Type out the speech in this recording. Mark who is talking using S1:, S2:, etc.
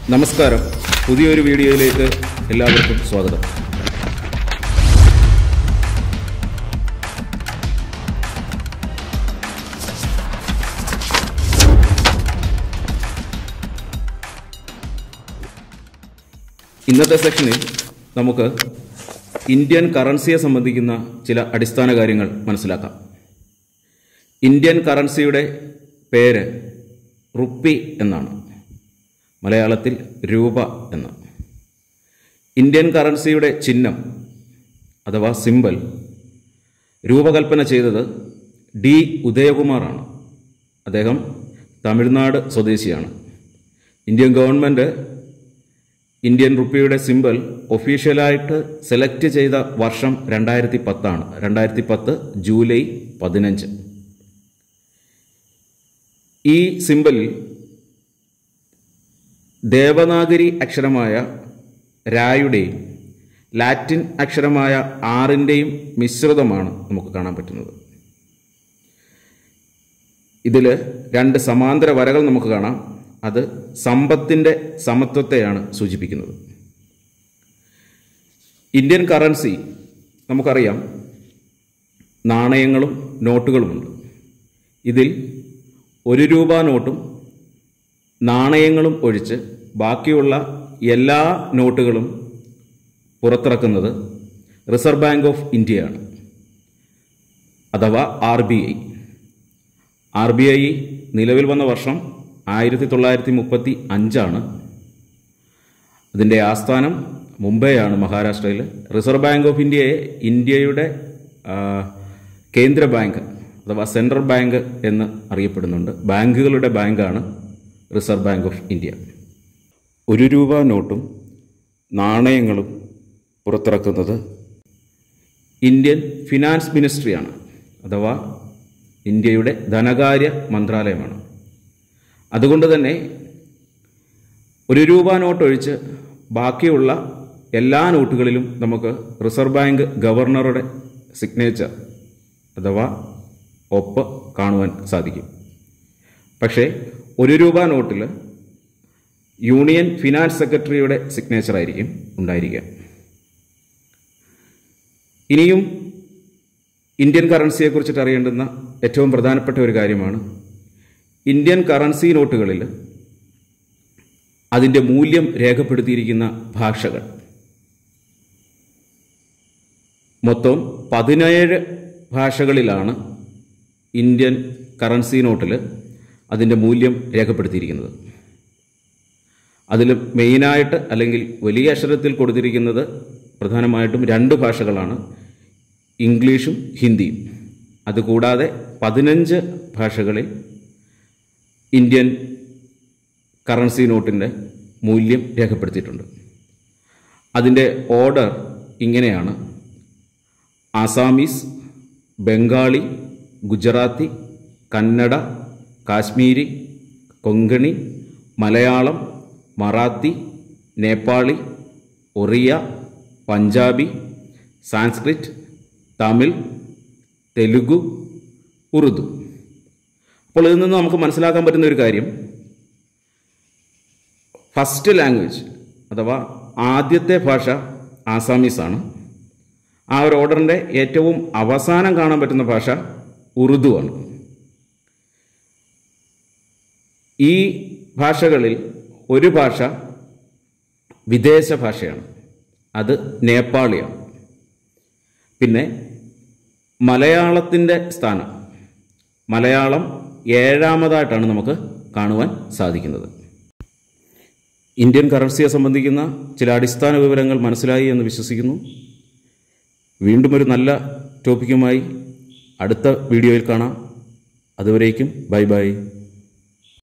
S1: നമസ്കാരം പുതിയൊരു വീഡിയോയിലേക്ക് എല്ലാവർക്കും സ്വാഗതം ഇന്നത്തെ സെക്ഷനിൽ നമുക്ക് ഇന്ത്യൻ കറൻസിയെ സംബന്ധിക്കുന്ന ചില അടിസ്ഥാന കാര്യങ്ങൾ മനസ്സിലാക്കാം ഇന്ത്യൻ കറൻസിയുടെ പേര് റുപ്പി എന്നാണ് മലയാളത്തിൽ രൂപ എന്ന് ഇന്ത്യൻ കറൻസിയുടെ ചിഹ്നം അഥവാ സിമ്പൽ രൂപകൽപ്പന ചെയ്തത് ഡി ഉദയകുമാറാണ് അദ്ദേഹം തമിഴ്നാട് സ്വദേശിയാണ് ഇന്ത്യൻ ഗവൺമെൻറ് ഇന്ത്യൻ റുപ്പിയുടെ സിമ്പൽ ഒഫീഷ്യലായിട്ട് സെലക്ട് ചെയ്ത വർഷം രണ്ടായിരത്തി പത്താണ് രണ്ടായിരത്തി പത്ത് ജൂലൈ പതിനഞ്ച് ഈ സിമ്പലിൽ ദേവനാഗരി അക്ഷരമായ രായുടെയും ലാറ്റിൻ അക്ഷരമായ ആറിൻ്റെയും മിശ്രിതമാണ് നമുക്ക് കാണാൻ പറ്റുന്നത് ഇതിൽ രണ്ട് സമാന്തര വരകൾ നമുക്ക് കാണാം അത് സമ്പത്തിൻ്റെ സമത്വത്തെയാണ് സൂചിപ്പിക്കുന്നത് ഇന്ത്യൻ കറൻസി നമുക്കറിയാം നാണയങ്ങളും നോട്ടുകളുമുണ്ട് ഇതിൽ ഒരു രൂപ നോട്ടും നാണയങ്ങളും ഒഴിച്ച് ബാക്കിയുള്ള എല്ലാ നോട്ടുകളും പുറത്തിറക്കുന്നത് റിസർവ് ബാങ്ക് ഓഫ് ഇന്ത്യയാണ് അഥവാ R B I R B I നിലവിൽ വന്ന വർഷം ആയിരത്തി തൊള്ളായിരത്തി മുപ്പത്തി അഞ്ചാണ് അതിൻ്റെ ആസ്ഥാനം മുംബൈയാണ് മഹാരാഷ്ട്രയിൽ റിസർവ് ബാങ്ക് ഓഫ് ഇന്ത്യയെ ഇന്ത്യയുടെ ആ, കേന്ദ്ര ബാങ്ക് അഥവാ സെൻട്രൽ ബാങ്ക് എന്ന് അറിയപ്പെടുന്നുണ്ട് ബാങ്കുകളുടെ ബാങ്കാണ് റിസർവ് ബാങ്ക് ഓഫ് ഇന്ത്യ ഒരു രൂപ നോട്ടും നാണയങ്ങളും പുറത്തിറക്കുന്നത് ഇന്ത്യൻ ഫിനാൻസ് മിനിസ്ട്രിയാണ് അഥവാ ഇന്ത്യയുടെ ധനകാര്യ മന്ത്രാലയമാണ് അതുകൊണ്ട് തന്നെ ഒരു രൂപ നോട്ട് ഒഴിച്ച് ബാക്കിയുള്ള എല്ലാ നോട്ടുകളിലും നമുക്ക് റിസർവ് ബാങ്ക് ഗവർണറുടെ സിഗ്നേച്ചർ അഥവാ ഒപ്പ് കാണുവാൻ സാധിക്കും പക്ഷേ ഒരു രൂപ നോട്ടിൽ യൂണിയൻ ഫിനാൻസ് സെക്രട്ടറിയുടെ സിഗ്നേച്ചർ ആയിരിക്കും ഉണ്ടായിരിക്കുക ഇനിയും ഇന്ത്യൻ കറൻസിയെ കുറിച്ചിട്ട് അറിയേണ്ടുന്ന ഏറ്റവും പ്രധാനപ്പെട്ട ഒരു കാര്യമാണ് ഇന്ത്യൻ കറൻസി നോട്ടുകളിൽ അതിൻ്റെ മൂല്യം രേഖപ്പെടുത്തിയിരിക്കുന്ന ഭാഷകൾ മൊത്തം പതിനേഴ് ഭാഷകളിലാണ് ഇന്ത്യൻ കറൻസി നോട്ടിൽ അതിൻ്റെ മൂല്യം രേഖപ്പെടുത്തിയിരിക്കുന്നത് അതിൽ മെയിനായിട്ട് അല്ലെങ്കിൽ വലിയ അക്ഷരത്തിൽ കൊടുത്തിരിക്കുന്നത് പ്രധാനമായിട്ടും രണ്ട് ഭാഷകളാണ് ഇംഗ്ലീഷും ഹിന്ദിയും അതുകൂടാതെ പതിനഞ്ച് ഭാഷകളിൽ ഇന്ത്യൻ കറൻസി നോട്ടിൻ്റെ മൂല്യം രേഖപ്പെടുത്തിയിട്ടുണ്ട് അതിൻ്റെ ഓർഡർ ഇങ്ങനെയാണ് ആസാമീസ് ബംഗാളി ഗുജറാത്തി കന്നഡ കാശ്മീരി കൊങ്കണി മലയാളം മറാത്തി നേപ്പാളി ഒറിയ പഞ്ചാബി സാൻസ്ക്രിറ്റ് തമിഴ് തെലുഗു ഉറുദു അപ്പോൾ ഇതിൽ നിന്ന് നമുക്ക് മനസ്സിലാക്കാൻ പറ്റുന്ന ഒരു കാര്യം ഫസ്റ്റ് ലാംഗ്വേജ് അഥവാ ആദ്യത്തെ ഭാഷ ആസാമീസ് ആണ് ആ ഒരു ഓർഡറിൻ്റെ ഏറ്റവും അവസാനം കാണാൻ പറ്റുന്ന ഭാഷ ഉറുദു ആണ് ഈ ഭാഷകളിൽ ഒരു ഭാഷ വിദേശ ഭാഷയാണ് അത് നേപ്പാളിയാണ് പിന്നെ മലയാളത്തിൻ്റെ സ്ഥാനം മലയാളം ഏഴാമതായിട്ടാണ് നമുക്ക് കാണുവാൻ സാധിക്കുന്നത് ഇന്ത്യൻ കറൻസിയെ സംബന്ധിക്കുന്ന ചില അടിസ്ഥാന വിവരങ്ങൾ മനസ്സിലായി എന്ന് വിശ്വസിക്കുന്നു വീണ്ടും ഒരു നല്ല ടോപ്പിക്കുമായി അടുത്ത വീഡിയോയിൽ കാണാം അതുവരേക്കും ബൈ ബൈ